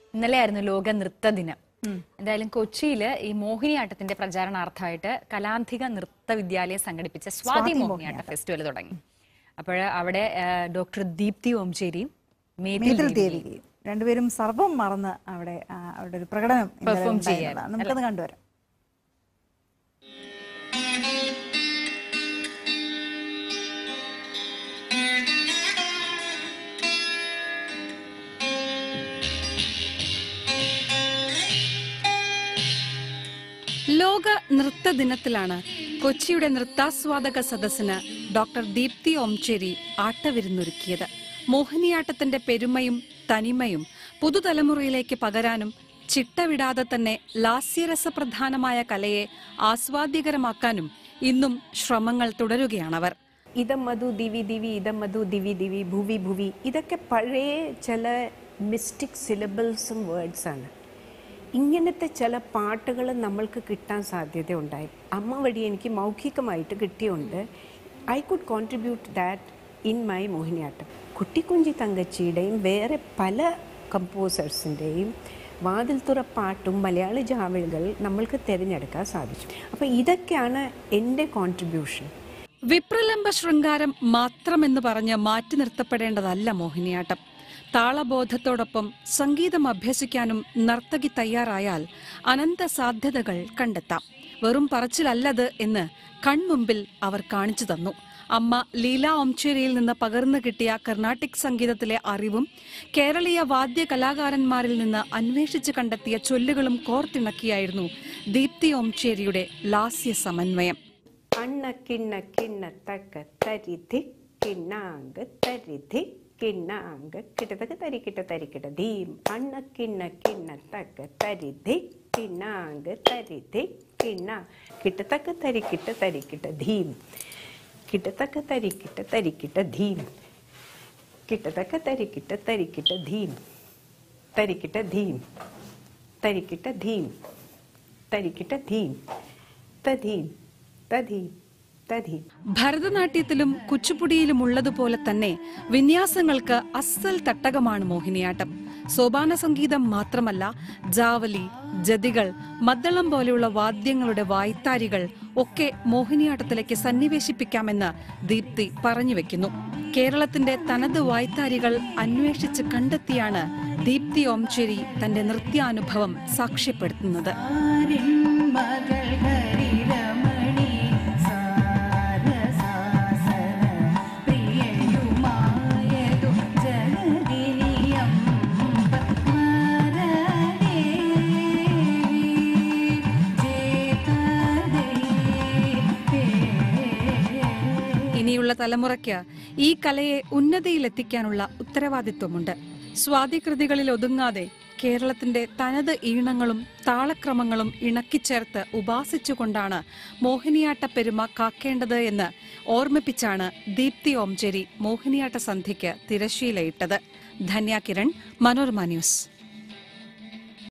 ഇന്നലെ ആയിരുന്നു ലോക നൃത്ത ദിനം എന്തായാലും കൊച്ചിയിൽ ഈ മോഹിനിയാട്ടത്തിന്റെ പ്രചാരണാർത്ഥമായിട്ട് കലാന്തിക നൃത്ത വിദ്യാലയം സംഘടിപ്പിച്ച സ്വാതി മോഹിനിയാട്ട ഫെസ്റ്റിവൽ തുടങ്ങി അപ്പോൾ അവിടെ ആ, ഡോക്ടർ ദീപ്തി ഓംചേരിയും മേതിൽ മേതിൽ ദേവികയും ദേവികയും രണ്ടുപേരും സർവം മറന്ന് അവിടെ ആ, അവരുടെ ഒരു പ്രകടനം ഇന്നലെ Perform ഉണ്ടായിരുന്നതാണ്. നമുക്കത് കണ്ടുവരാം ലോക നൃത്ത ദിനത്തിലാണ് കൊച്ചിയുടെ നൃത്താസ്വാദക സദസ്സിന് ഡോക്ടർ ദീപ്തി ഓംചേരി ആട്ടവിരുന്നൊരുക്കിയത് മോഹിനിയാട്ടത്തിന്റെ പെരുമയും തനിമയും പുതുതലമുറയിലേക്ക് പകരാനും ചിട്ടവിടാതെ തന്നെ ലാസ്യരസപ്രധാനമായ കലയെ ആസ്വാദ്യകരമാക്കാനും ഇന്നും ശ്രമങ്ങൾ തുടരുകയാണവർ ഇതം മധു ദിവി ദിവി ഇതം മധു ദിവി ദിവി ഭുവി ഭുവി ഇതൊക്കെ പഴയ ചില മിസ്റ്റിക് സിലബിൾസും വേർഡ്സാണ് ഇങ്ങനത്തെ ചില പാട്ടുകൾ നമ്മൾക്ക് കിട്ടാൻ സാധ്യതയുണ്ടായി അമ്മ വഴി എനിക്ക് മൗഖികമായിട്ട് കിട്ടിയുണ്ട് I could contribute that in my Mohiniyattam Kuttikunji തങ്കച്ചിയുടെയും വേറെ പല കമ്പോസേഴ്സിൻ്റെയും വാതിൽ തുറപ്പാട്ടും മലയാള ജാവലുകൾ നമ്മൾക്ക് തിരഞ്ഞെടുക്കാൻ സാധിച്ചു അപ്പോൾ ഇതൊക്കെയാണ് എൻ്റെ കോൺട്രിബ്യൂഷൻ വിപ്രലംബ ശൃംഗാരം മാത്രമെന്ന് പറഞ്ഞ് മാറ്റി നിർത്തപ്പെടേണ്ടതല്ല മോഹിനിയാട്ടം താളബോധത്തോടൊപ്പം സംഗീതം അഭ്യസിക്കാനും നർത്തകി തയ്യാറായാൽ അനന്ത സാധ്യതകൾ കണ്ടെത്താം വെറും പറച്ചിലല്ലത് എന്ന് കൺമുമ്പിൽ അവർ കാണിച്ചു തന്നു അമ്മ ലീല ഓംചേരിയിൽ നിന്ന് പകർന്നു കിട്ടിയ കർണാട്ടിക് സംഗീതത്തിലെ അറിവും കേരളീയ വാദ്യ കലാകാരന്മാരിൽ നിന്ന് അന്വേഷിച്ച് കണ്ടെത്തിയ ചൊല്ലുകളും കോർത്തിണക്കിയായിരുന്നു ദീപ്തി ഓംചേരിയുടെ ലാസ്യ സമന്വയം അണ്ണ കിണ്ണ കിണ്ണ തക്ക തരി ധിക് കിണ്ണാങ്ക് തരി ധിക് കിണ്ണാങ്ക് കിട്ടതക്ക് തരി കിട്ട തരി കിട്ട ധീം അണ്ണ കിണ്ണ കിണ്ണ തക്ക തരി ധിക് കിണ്ണാങ്ക് തരി ധിക് കിണ്ണ കിട്ടത്തക്ക തരി കിട്ട തരി കിട്ട ധീം കിട്ടത്തക്ക തരി കിട്ട തരി കിട്ട ധീം കിട്ടത്തക്ക തരി കിട്ട തരി കിട്ട ധീം തരിക്കിട്ട ധീം തരിക്കിട്ട ധീം തരിക്കിട്ട ധീം തധീം തധീം തധീം ഭരതനാട്യത്തിലും കുച്ചുപ്പുടിയിലും ഉള്ളതുപോലെ തന്നെ വിന്യാസങ്ങൾക്ക് അസൽ തട്ടകമാണ് മോഹിനിയാട്ടം സോപാന സംഗീതം മാത്രമല്ല ജാവലി ജതികൾ മദ്ദളം പോലെയുള്ള വാദ്യങ്ങളുടെ വായ്ത്താരികൾ ഒക്കെ മോഹിനിയാട്ടത്തിലേക്ക് സന്നിവേശിപ്പിക്കാമെന്ന് ദീപ്തി പറഞ്ഞു വെക്കുന്നു കേരളത്തിന്റെ തനത് വായ്ത്താരികൾ അന്വേഷിച്ച് കണ്ടെത്തിയാണ് ദീപ്തി ഓംചേരി തന്റെ നൃത്യാനുഭവം സാക്ഷ്യപ്പെടുത്തുന്നത് ഇനിയുള്ള തലമുറയ്ക്ക് ഈ കലയെ ഉന്നതിയിലെത്തിക്കാനുള്ള ഉത്തരവാദിത്വമുണ്ട് സ്വാതികൃതികളിൽ ഒതുങ്ങാതെ കേരളത്തിന്റെ തനത് ഈണങ്ങളും താളക്രമങ്ങളും ഇണക്കിച്ചേർത്ത് ഉപാസിച്ചുകൊണ്ടാണ് മോഹിനിയാട്ട പെരുമ കാക്കേണ്ടത് എന്ന് ഓർമ്മിപ്പിച്ചാണ് ദീപ്തി ഓംചേരി മോഹിനിയാട്ട സന്ധ്യയ്ക്ക് തിരശീലയിട്ടത് ധന്യ കിരൺ മനോരമ ന്യൂസ്